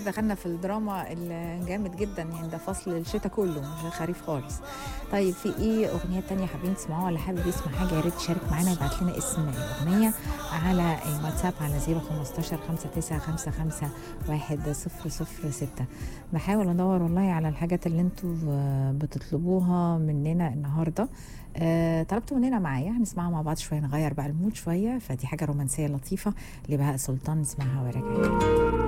دخلنا في الدراما الجامد جدا يعني ده فصل الشتاء كله مش خريف خالص طيب في ايه اغنيه تانية حابين تسمعوها ولا حابب يسمع حاجه يا ريت تشارك معانا يبعت لنا اسم الاغنيه على الواتساب على 015 5955 1006 بحاول ادور والله على الحاجات اللي انتوا آه، بتطلبوها مننا النهارده آه، طلبتوا مننا معايا هنسمعها مع بعض شويه نغير بقى المود شويه فدي حاجه رومانسيه لطيفه لبهاء سلطان نسمعها وراجعين